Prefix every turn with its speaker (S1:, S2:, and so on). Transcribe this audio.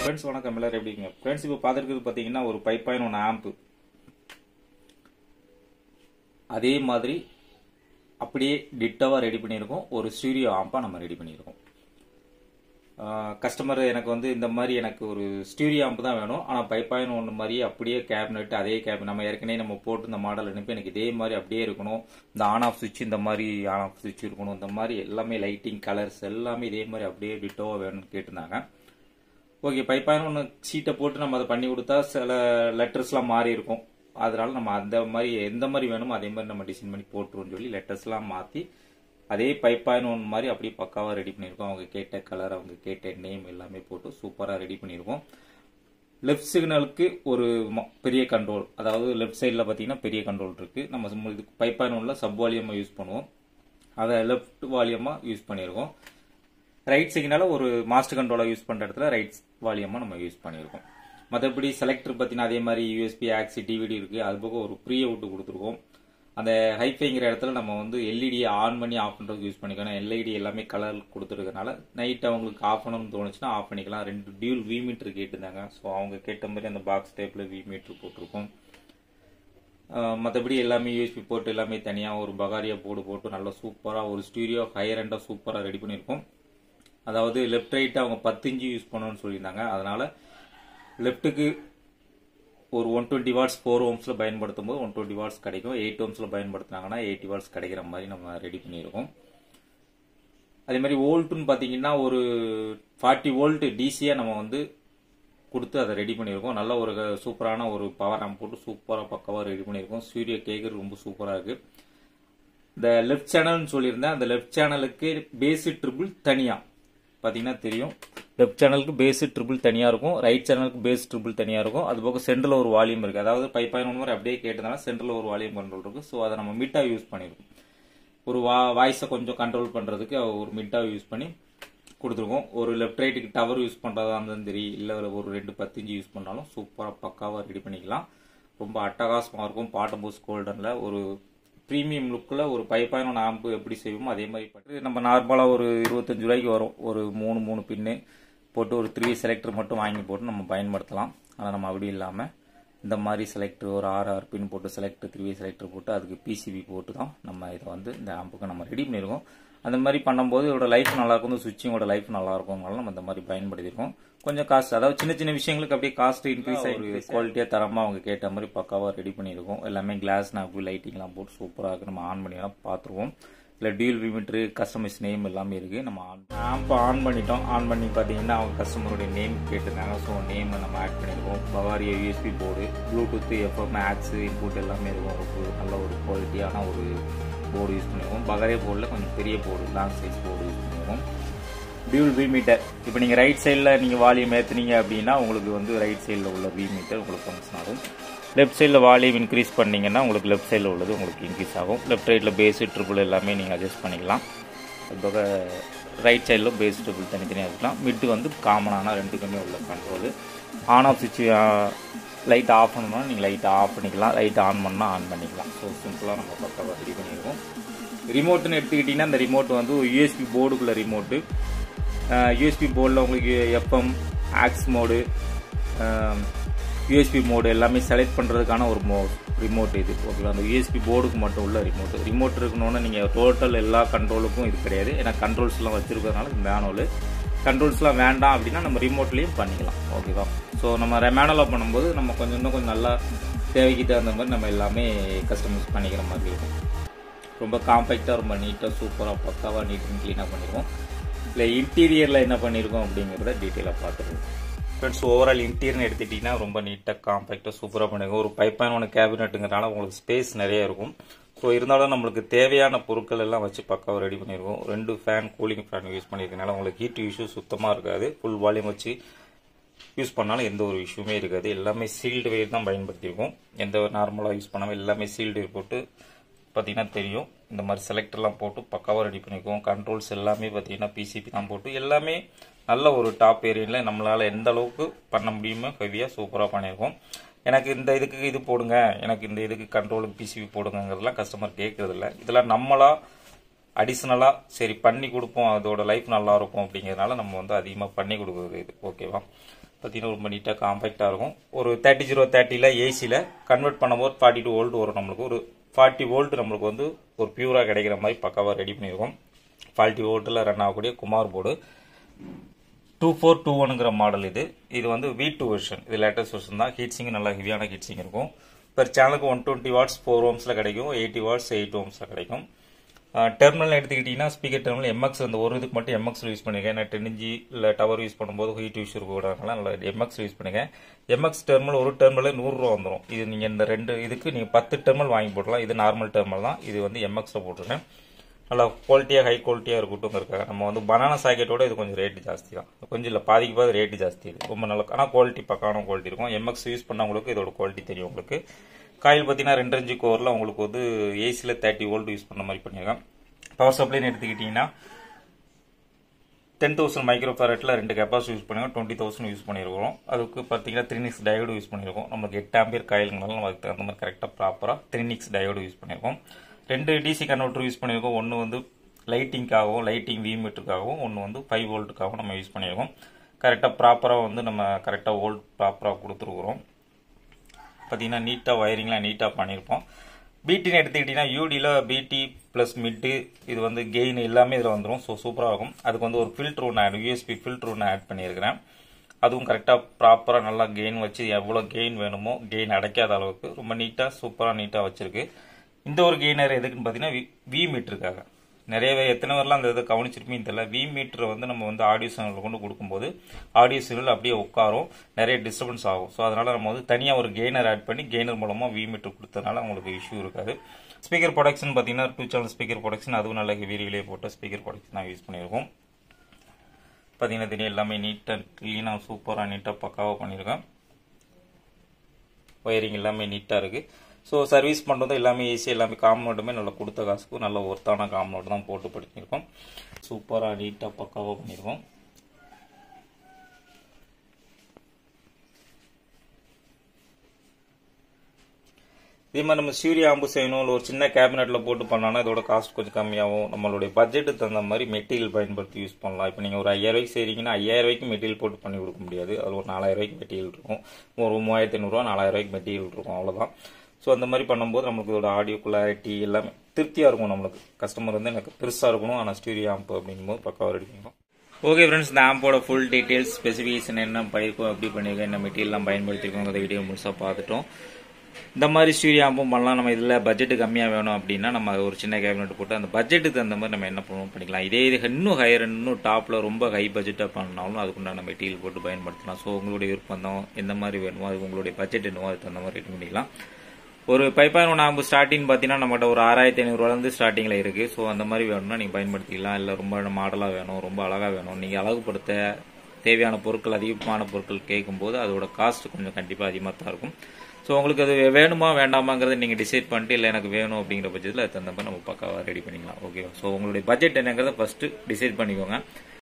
S1: friends வணக்கம் எல்லாரும் எப்படி இருக்கீங்க ஃப்ரெண்ட்ஸ் இப்போ பார்த்துருக்கிறது பார்த்தீங்கன்னா ஒரு ஃபைவ் பாயிண்ட் ஒன் ஆம்ப் அதே மாதிரி அப்படியே டிட்டாவாக ரெடி பண்ணியிருக்கோம் ஒரு ஸ்டூடியோ ஆம்பாக நம்ம ரெடி பண்ணியிருக்கோம் கஸ்டமர் எனக்கு வந்து இந்த மாதிரி எனக்கு ஒரு ஸ்டூடியோ ஆம்ப் தான் வேணும் ஆனால் ஃபைவ் பாயிண்ட் ஒன்று மாதிரியே அப்படியே கேபினெட் அதே கேபின் நம்ம ஏற்கனவே நம்ம போட்டு இந்த மாடல் அனுப்பி எனக்கு இதே மாதிரி அப்படியே இருக்கணும் இந்த ஆன் ஆஃப் சுவிட்ச் இந்த மாதிரி ஆன் ஆஃப் சுவிட்ச் இருக்கணும் இந்த மாதிரி எல்லாமே லைட்டிங் கலர்ஸ் எல்லாமே இதே மாதிரி அப்படியே டிட்டோவாக வேணும்னு கேட்டிருந்தாங்க ஓகே ஃபைவ் பாயிண்ட் ஒன்று சீட்டை போட்டு நம்ம அதை பண்ணி கொடுத்தா சில லெட்டர்ஸ்லாம் மாறி இருக்கும் அதனால நம்ம அந்த மாதிரி எந்த மாதிரி வேணுமோ அதே மாதிரி நம்ம டிசைன் பண்ணி போட்டுருவோம்னு சொல்லி லெட்டர்ஸ்லாம் மாற்றி அதே ஃபைவ் பாயிண்ட் ஒன் மாதிரி அப்படியே பக்காவாக ரெடி பண்ணியிருக்கோம் அவங்க கேட்ட கலர் அவங்க கேட்ட நேம் எல்லாமே போட்டு சூப்பராக ரெடி பண்ணியிருக்கோம் லெஃப்ட் சிக்னலுக்கு ஒரு ம- பெரிய கண்ட்ரோல் அதாவது லெஃப்ட் சைடில் பார்த்தீங்கன்னா பெரிய கண்ட்ரோல் இருக்கு நம்ம சும்மா இது ஃபைவ் பாயிண்ட் ஒன்ல சப் வால்யூமாக யூஸ் பண்ணுவோம் அதை லெஃப்ட் வால்யூமாக யூஸ் பண்ணியிருக்கோம் ரைட் சிக்னலை ஒரு மாஸ்டர் கண்ட்ரோலாக யூஸ் பண்ணுற இடத்துல ரைட் வால்யூமாக நம்ம யூஸ் பண்ணியிருக்கோம் மற்றபடி செலக்டர் பார்த்தீங்கன்னா அதே மாதிரி யூஎஸ்பி ஆக்சி டிவிடி இருக்குது அது போக ஒரு ப்ரீ அவுட் கொடுத்துருக்கோம் அந்த ஹைஃபைங்கிற இடத்துல நம்ம வந்து எல்இடியை ஆன் பண்ணி ஆஃப் பண்ணுறதுக்கு யூஸ் பண்ணிக்கணும் எல்இடி எல்லாமே கலர் கொடுத்துருக்கனால நைட் அவங்களுக்கு ஆஃப் பண்ணணும்னு தோணுச்சுன்னா ஆஃப் பண்ணிக்கலாம் ரெண்டு டியூல் வி மீட்டர் கேட்டிருந்தாங்க ஸோ அவங்க கேட்ட மாதிரி அந்த பாக்ஸ் டைப்பில் வி மீட்டர் போட்டிருக்கோம் மற்றபடி எல்லாமே யூஎஸ்பி போட்டு எல்லாமே தனியாக ஒரு பகாரியா போர்டு போட்டு நல்லா சூப்பராக ஒரு ஸ்டூடியோ ஹையர் எண்டாக சூப்பராக ரெடி பண்ணியிருக்கோம் அதாவது லெஃப்ட் ரைட் அவங்க பத்து இன்ச்சு யூஸ் பண்ணணும்னு சொல்லியிருந்தாங்க அதனால லெஃப்ட்டுக்கு ஒரு ஒன் டுவெண்ட்டி வாட்ஸ் ஃபோர் ஓம்ஸில் பயன்படுத்தும் போது ஒன் டுவெண்ட்டி வாட்ஸ் கிடைக்கும் எயிட் ஓம்ஸில் பயன்படுத்தினாங்கன்னா எயிட்டி வாட்ஸ் கிடைக்கிற மாதிரி நம்ம ரெடி பண்ணியிருக்கோம் அதே மாதிரி வோல்ட்டுன்னு பார்த்தீங்கன்னா ஒரு ஃபார்ட்டி வோல்ட் டிசியாக நம்ம வந்து கொடுத்து அதை ரெடி பண்ணியிருக்கோம் நல்ல ஒரு சூப்பரான ஒரு பவர் ஆம்ப் போட்டு சூப்பராக பக்காவாக ரெடி பண்ணியிருக்கோம் சூரிய கேட்குறது ரொம்ப சூப்பராக இருக்குது இந்த லெஃப்ட் சேனல்னு சொல்லியிருந்தேன் அந்த லெஃப்ட் சேனலுக்கு பேஸு ட்ரிபிள் தனியாக பார்த்தீங்கன்னா தெரியும் லெஃப்ட் சேனலுக்கு பேஸு ட்ரிபிள் தனியாக இருக்கும் ரைட் சேனலுக்கு பேஸ் ட்ரிபிள் தனியாக இருக்கும் அது போக சென்டரில் ஒரு வால்யூம் இருக்குது அதாவது ஃபைவ் பாயிண்ட் ஒன் மாதிரி அப்படியே கேட்டதுனால சென்டரில் ஒரு வால்யூம் கண்ட்ரோல் இருக்குது ஸோ அதை நம்ம மிட்டாக யூஸ் பண்ணியிருக்கோம் ஒரு வா வாய்ஸை கொஞ்சம் கண்ட்ரோல் பண்ணுறதுக்கு ஒரு மிட்டாக யூஸ் பண்ணி கொடுத்துருக்கோம் ஒரு லெஃப்ட் ரைட்டுக்கு டவர் யூஸ் பண்ணுறதா இருந்தாலும் சரி இல்லை ஒரு ரெண்டு பத்து இன்ச்சு யூஸ் பண்ணாலும் சூப்பராக பக்காவாக ரெடி பண்ணிக்கலாம் ரொம்ப அட்டகாசமாக இருக்கும் பாட்டம் போஸ் கோல்டனில் ஒரு ப்ரீமியம் லுக்கில் ஒரு ஃபைவ் பாயிண்ட் ஒன் ஆம்பு எப்படி செய்வோமோ அதே மாதிரி பட்டு நம்ம நார்மலாக ஒரு இருபத்தஞ்சு ரூபாய்க்கு வரும் ஒரு மூணு மூணு பின்னு போட்டு ஒரு த்ரீ செலக்டர் மட்டும் வாங்கி போட்டு நம்ம பயன்படுத்தலாம் ஆனால் நம்ம அப்படி இல்லாமல் இந்த மாதிரி செலக்டர் ஒரு ஆறு ஆறு பின் போட்டு செலக்டர் த்ரீ செலக்டர் போட்டு அதுக்கு பிசிபி போட்டு தான் நம்ம இதை வந்து இந்த ஆம்புக்கு நம்ம ரெடி பண்ணியிருக்கோம் அந்த மாதிரி பண்ணும்போது இதோட லைஃப் நல்லா இருக்கும் இந்த சுவிட்சிங்கோட லைஃப் நல்லா இருக்கும்னால நம்ம இந்த மாதிரி பயன்படுத்தியிருக்கோம் கொஞ்சம் காஸ்ட் அதாவது சின்ன சின்ன விஷயங்களுக்கு அப்படியே காஸ்ட் இன்க்ரீஸ் ஆகி குவாலிட்டியாக தரமாக அவங்க கேட்ட மாதிரி பக்காவாக ரெடி பண்ணியிருக்கோம் எல்லாமே கிளாஸ் நாப்பு லைட்டிங்லாம் போட்டு சூப்பராக இருக்கு நம்ம ஆன் பண்ணிலாம் பார்த்துருவோம் இல்லை டியூல் விமிட்ரு கஸ்டமைஸ் நேம் எல்லாமே இருக்குது நம்ம ஆன் ஆப் ஆன் பண்ணிட்டோம் ஆன் பண்ணி பார்த்தீங்கன்னா அவங்க கஸ்டமருடைய நேம் கேட்டிருந்தாங்க ஸோ நேமை நம்ம ஆட் பண்ணியிருக்கோம் பவாரியா USB board Bluetooth FM aux input எல்லாமே இருக்கும் ஒரு நல்ல ஒரு குவாலிட்டியான ஒரு போர்டு யூஸ் பண்ணியிருக்கோம் பகாரியா போர்டில் கொஞ்சம் பெரிய board long size board use பண்ணியிருக்கோம் டியூல் வி மீட்டர் இப்போ நீங்கள் ரைட் சைடில் நீங்கள் வால்யூம் ஏற்றுனீங்க அப்படின்னா உங்களுக்கு வந்து ரைட் சைடில் உள்ள வி மீட்டர் உங்களுக்கு ஃபங்க்ஷன் ஆகும் லெஃப்ட் சைடில் வால்யூம் இன்க்ரீஸ் பண்ணீங்கன்னா உங்களுக்கு லெஃப்ட் சைடில் உள்ளது உங்களுக்கு இன்க்ரீஸ் ஆகும் லெஃப்ட் ரைட்டில் பேஸு ட்ரிபிள் எல்லாமே நீங்கள் அட்ஜஸ்ட் பண்ணிக்கலாம் அதுபோக ரைட் சைடில் பேஸ் ட்ரிபிள் தனித்தனியாக இருக்கலாம் மிட்டு வந்து காமனான ரெண்டுக்குமே உள்ள கண்ட்ரோலு ஆன் ஆஃப் சுவிட்ச் லைட் ஆஃப் பண்ணணும்னா நீங்கள் லைட்டை ஆஃப் பண்ணிக்கலாம் லைட் ஆன் பண்ணால் ஆன் பண்ணிக்கலாம் ஸோ சிம்பிளாக நம்ம பக்காவாக ரெடி பண்ணியிருக்கோம் ரிமோட்டுன்னு எடுத்துக்கிட்டிங்கன்னா இந்த ரிமோட் வந்து யூஎஸ்பி போர்டுக்குள்ள ரிமோட்டு யூஎஸ்பி போர்டில் உங்களுக்கு FM aux mode USB mode எல்லாமே செலக்ட் பண்ணுறதுக்கான ஒரு மோ ரிமோட் இது ஓகேவா அந்த யூஎஸ்பி போர்டுக்கு மட்டும் உள்ள ரிமோட் ரிமோட் இருக்கணும்னு நீங்கள் டோட்டல் எல்லா கண்ட்ரோலுக்கும் இது கிடையாது ஏன்னா கண்ட்ரோல்ஸ்லாம் வச்சுருக்கிறதுனால மேனுவல் கண்ட்ரோல்ஸ்லாம் வேண்டாம் அப்படின்னா நம்ம ரிமோட்லேயும் பண்ணிக்கலாம் ஓகேவா ஸோ நம்ம மேனுவலாக பண்ணும்போது நம்ம கொஞ்சம் இன்னும் கொஞ்சம் நல்லா தேவைக்கு தகுந்த மாதிரி நம்ம எல்லாமே கஸ்டமைஸ் பண்ணிக்கிற மாதிரி இருக்கும் ரொம்ப காம்பேக்டாக ரொம்ப நீட்டாக சூப்பராக பக்காவாக நீட் அண்ட் க்ளீனாக பண்ணியிருக்கோம் இல்லை இன்டீரியரில் என்ன பண்ணியிருக்கோம் அப்படிங்கிறத டீட்டெயிலாக பார்த்துருவோம் ஃப்ரெண்ட்ஸ் ஓவரால் இன்டீரியர்னு எடுத்துட்டிங்கன்னா ரொம்ப நீட்டாக காம்பேக்டாக சூப்பராக பண்ணியிருக்கோம் ஒரு பைப் பாயிண்ட் ஒன்று கேபினட்டுங்கிறனால உங்களுக்கு ஸ்பேஸ் நிறைய இருக்கும் ஸோ இருந்தாலும் நம்மளுக்கு தேவையான பொருட்கள் எல்லாம் வச்சு பக்காவாக ரெடி பண்ணியிருக்கோம் ரெண்டு ஃபேன் கூலிங் ஃபேன் யூஸ் பண்ணியிருக்கனால உங்களுக்கு ஹீட் இஷ்யூ சுத்தமாக இருக்காது ஃபுல் வால்யூம் வச்சு யூஸ் பண்ணாலும் எந்த ஒரு இஷ்யூமே இருக்காது எல்லாமே சீல்டு வேர் தான் பயன்படுத்தியிருக்கோம் எந்த நார்மலாக யூஸ் பண்ணாமல் எல்லாமே சீல்டு வேர் போட்டு பார்த்தீங்கன்னா தெரியும் இந்த மாதிரி செலக்டர்லாம் போட்டு பக்காவாக ரெடி பண்ணிக்குவோம் கண்ட்ரோல்ஸ் எல்லாமே பார்த்தீங்கன்னா பிசிபி தான் போட்டு எல்லாமே நல்ல ஒரு டாப் ஏரியாவில் நம்மளால் எந்த அளவுக்கு பண்ண முடியுமோ ஹெவியாக சூப்பராக பண்ணியிருக்கோம் எனக்கு இந்த இதுக்கு இது போடுங்க எனக்கு இந்த இதுக்கு கண்ட்ரோலுக்கு பிசிபி போடுங்கிறதுலாம் கஸ்டமர் கேட்கறதில்ல இதெல்லாம் நம்மளா அடிஷ்னலாக சரி பண்ணி கொடுப்போம் அதோட லைஃப் நல்லா இருக்கும் அப்படிங்கிறதுனால நம்ம வந்து அதிகமாக பண்ணி கொடுக்குறது இது ஓகேவா பார்த்தீங்கன்னா ரொம்ப நீட்டாக காம்பேக்டாக இருக்கும் ஒரு தேர்ட்டி ஜீரோ தேர்ட்டியில் ஏசியில் கன்வெர்ட் பண்ணும்போது ஃபார்ட்டி டூ வோல்ட் வரும் நம்மளுக்கு ஒரு ஃபார்ட்டி வோல்ட் நம்மளுக்கு வந்து ஒரு பியூராக கிடைக்கிற மாதிரி பக்காவாக ரெடி பண்ணியிருக்கோம் ஃபார்ட்டி வோல்ட்டில் ரன் ஆகக்கூடிய Kumar board two four two ஒனுங்கிற மாடல் இது இது வந்து வி டூ வெர்ஷன் இது லேட்டஸ்ட் வெர்ஷன் தான் ஹீட்ஸிங் நல்லா ஹெவியான ஹீட்ஸிங் இருக்கும் பெர் சேனலுக்கு ஒன் டுவெண்ட்டி வாட்ஸ் ஃபோர் ஓம்ஸில் கிடைக்கும் எயிட்டி வாட்ஸ் எயிட் ஓம்ஸில் கிடைக்கும் டெர்மினல் எடுத்துக்கிட்டிங்கன்னா ஸ்பீக்கர் டெர்மினல் எம்எக்ஸ் அந்த ஒரு இதுக்கு மட்டும் எம்எக்ஸ் யூஸ் பண்ணிருக்கேன் நான் டென் இன்ஜி இல்லை டவர் யூஸ் பண்ணும்போது ஹீட் இஷ்யூ இருக்கக்கூடாதுனால நல்லா எம்எக்ஸ் யூஸ் பண்ணிருக்கேன் எம்எக்ஸ் டெர்மினல் ஒரு டெர்மினல் நூறுரூவா வந்துடும் இது நீங்கள் இந்த ரெண்டு இதுக்கு நீங்கள் பத்து டெர்மினல் வாங்கி போடலாம் இது நார்மல் டெர்மினல் தான் இது வந்து எம்எக்ஸில் போட்டிருக்கேன் நல்லா குவாலிட்டியாக ஹை குவாலிட்டியாக இருக்கட்டும் இருக்காங்க நம்ம வந்து பனானா சாக்கெட்டோட இது கொஞ்சம் ரேட்டு ஜாஸ்தி தான் கொஞ்சம் இல்லை பாதிக்கு பாதி ரேட்டு ஜாஸ்தி இது ரொம்ப நல்ல ஆனால் குவாலிட்டி பக்கான குவாலிட்டி இருக்கும் எம்எக்ஸ் யூஸ் பண்ணவங்களுக்கு இதோட குவாலிட்டி தெரியும் உங்களுக்கு காயில் பார்த்தீங்கன்னா ரெண்டு இன்ச்சு கோரில் உங்களுக்கு வந்து ஏசியில் தேர்ட்டி வோல்ட் யூஸ் பண்ண மாதிரி பண்ணியிருக்கேன் பவர் சப்ளைன்னு எடுத்துக்கிட்டிங்கன்னா டென் தௌசண்ட் மைக்ரோ ஃபேரட்டில் ரெண்டு கெப்பாசிட்டி யூஸ் பண்ணிருக்கோம் டுவெண்ட்டி தௌசண்ட் யூஸ் பண்ணியிருக்கோம் அதுக்கு பார்த்தீங்கன்னா த்ரீ நிக்ஸ் டயோடு யூஸ் பண்ணியிருக்கோம் நமக்கு எட்டு ஆம்பியர் காயில்னால நம்ம அதுக்கு தகுந்த மாதிரி கரெக்டாக ப்ராப்பராக த்ரீ நிக்ஸ் டயோடு யூஸ் பண்ணியிருக்கோம் ரெண்டு டிசி கன்வெர்ட்டர் யூஸ் பண்ணியிருக்கோம் ஒன்று வந்து லைட்டிங்காகவும் லைட்டிங் வி மீட்டருக்காகவும் ஒன்று வந்து ஃபைவ் வோல்ட்டுக்காகவும் நம்ம யூஸ் பண்ணியிருக்கோம் கரெக்டாக ப்ராப்பராக வந்து நம்ம கரெக்டாக வோல்ட் ப்ராப்பராக கொடுத்துருக்குறோம் பார்த்தீங்கன்னா நீட்டாக ஒயரிங்லாம் நீட்டாக பண்ணியிருப்போம் பிடின்னு எடுத்துக்கிட்டிங்கன்னா யூடியில் பிடி ப்ளஸ் மிட்டு இது வந்து கெயின் எல்லாமே இதில் வந்துடும் ஸோ சூப்பராக இருக்கும் அதுக்கு வந்து ஒரு ஃபில்ட்ரு ஒன்று ஆட் யூஎஸ்பி ஃபில்ட்ரு ஒன்று ஆட் பண்ணியிருக்கிறேன் அதுவும் கரெக்டாக ப்ராப்பராக நல்லா கெயின் வச்சு எவ்வளோ கெயின் வேணுமோ கெயின் அடைக்காத அளவுக்கு ரொம்ப நீட்டாக சூப்பராக நீட்டாக வச்சிருக்கு இந்த ஒரு கெய்னர் எதுக்குன்னு பார்த்தீங்கன்னா வி வி மீட்டருக்காக நிறைய பேர் எத்தனை பேர்லாம் அந்த இதை கவனிச்சிருப்பீங்க தெரியல வி மீட்டரை வந்து நம்ம வந்து ஆடியோ சேனலில் கொண்டு கொடுக்கும்போது ஆடியோ சேனல் அப்படியே உட்காரும் நிறைய டிஸ்டர்பன்ஸ் ஆகும் ஸோ அதனால நம்ம வந்து தனியாக ஒரு கெய்னர் ஆட் பண்ணி கெய்னர் மூலமாக வி மீட்டர் கொடுத்ததுனால உங்களுக்கு இஷ்யூ இருக்காது ஸ்பீக்கர் ப்ரொடக்ஷன் பார்த்தீங்கன்னா டூ சேனல் ஸ்பீக்கர் ப்ரொடக்ஷன் அதுவும் நல்ல ஹெவி ரிலே போட்ட ஸ்பீக்கர் ப்ரொடக்ஷன் நான் யூஸ் பண்ணியிருக்கோம் பார்த்தீங்கன்னா தெரியும் எல்லாமே நீட்டாக க்ளீனாக சூப்பராக நீட்டாக பக்காவாக பண்ணியிருக்கேன் ஒயரிங் எல்லாமே நீட்டாக இருக்குது ஸோ சர்வீஸ் பண்ணுறது எல்லாமே ஈஸி எல்லாமே காம்பவுண்டுமே நல்லா கொடுத்த காசுக்கு நல்ல ஒர்த்தான காம்பவுண்ட் தான் போட்டு படிச்சிருக்கோம் சூப்பராக நீட்டாக பக்காவாக பண்ணியிருக்கோம் இதே மாதிரி நம்ம சூரிய ஆம்பு செய்யணும் இல்லை ஒரு சின்ன கேபினெட்டில் போட்டு பண்ணோன்னா இதோட காஸ்ட் கொஞ்சம் கம்மியாகும் நம்மளுடைய பட்ஜெட்டுக்கு தகுந்த மாதிரி மெட்டீரியல் பயன்படுத்தி யூஸ் பண்ணலாம் இப்போ நீங்கள் ஒரு ஐயாயிரம் ரூபாய்க்கு செய்கிறீங்கன்னா ஐயாயிரம் ரூபாய்க்கு மெட்டீரியல் போட்டு பண்ணி கொடுக்க முடியாது அது ஒரு நாலாயிரம் ரூபாய்க்கு மெட்டீரியல் இருக்கும் ஒரு மூவாயிரத்தி ஐநூறுரூவா நாலாயிரம் ரூபாய்க்கு மெட்டீரியல் இருக்கும் அவ்வளோதான் ஸோ அந்த மாதிரி பண்ணும்போது நம்மளுக்கு இதோட ஆடியோ கிளாரிட்டி எல்லாமே திருப்தியாக இருக்கும் நம்மளுக்கு கஸ்டமர் வந்து எனக்கு பெருசாக இருக்கணும் ஆனால் ஸ்டூடியோ ஆம்ப் அப்படிங்கும்போது பக்காவாக ரெடி பண்ணிடும் ஓகே ஃப்ரெண்ட்ஸ் இந்த ஆம்போட ஃபுல் டீட்டெயில்ஸ் ஸ்பெசிஃபிகேஷன் என்ன பண்ணியிருக்கோம் எப்படி பண்ணியிருக்கோம் என்ன மெட்டீரியல்லாம் பயன்படுத்திருக்கோம் அந்த வீடியோ முழுசாக பார்த்துட்டோம் இந்த மாதிரி ஸ்டூடியோ ஆம்பும் பண்ணலாம் நம்ம இதில் பட்ஜெட்டு கம்மியாக வேணும் அப்படின்னா நம்ம ஒரு சின்ன கேபினெட் போட்டு அந்த பட்ஜெட்டுக்கு தகுந்த மாதிரி நம்ம என்ன பண்ணுவோம் பண்ணிக்கலாம் இதே இது இன்னும் ஹையர் இன்னும் டாப்பில் ரொம்ப ஹை பட்ஜெட்டாக பண்ணாலும் அதுக்குண்டான மெட்டீரியல் போட்டு பயன்படுத்தலாம் ஸோ உங்களுடைய விருப்பம் தான் எந்த மாதிரி வேணுமோ அது உங்களுடைய பட்ஜெட் என்னவோ அதுக்கு தகுந்த மாதிரி ரெடி பண்ணிக்கலாம் ஒரு பைப்பான் ஒன்று ஆம்பு ஸ்டார்டிங் பார்த்தீங்கன்னா நம்மகிட்ட ஒரு ஆறாயிரத்தி ஐநூறுரூவாலேருந்து ஸ்டார்டிங்கில் இருக்குது ஸோ அந்த மாதிரி வேணும்னா நீங்கள் பயன்படுத்திக்கலாம் இல்லை ரொம்ப மாடலாக வேணும் ரொம்ப அழகாக வேணும் நீங்கள் அழகுபடுத்த தேவையான பொருட்கள் அதிகமான பொருட்கள் கேட்கும்போது அதோட காஸ்ட் கொஞ்சம் கண்டிப்பாக அதிகமாக தான் இருக்கும் ஸோ உங்களுக்கு அது வேணுமா வேண்டாமாங்கிறத நீங்கள் டிசைட் பண்ணிட்டு இல்லை எனக்கு வேணும் அப்படிங்கிற பட்சத்தில் அது தகுந்த மாதிரி நம்ம பக்காவாக ரெடி பண்ணிக்கலாம் ஓகேவா ஸோ உங்களுடைய பட்ஜெட் என்னங்கிறத ஃபஸ்ட்டு டிசைட் பண்ணிக்கோங்க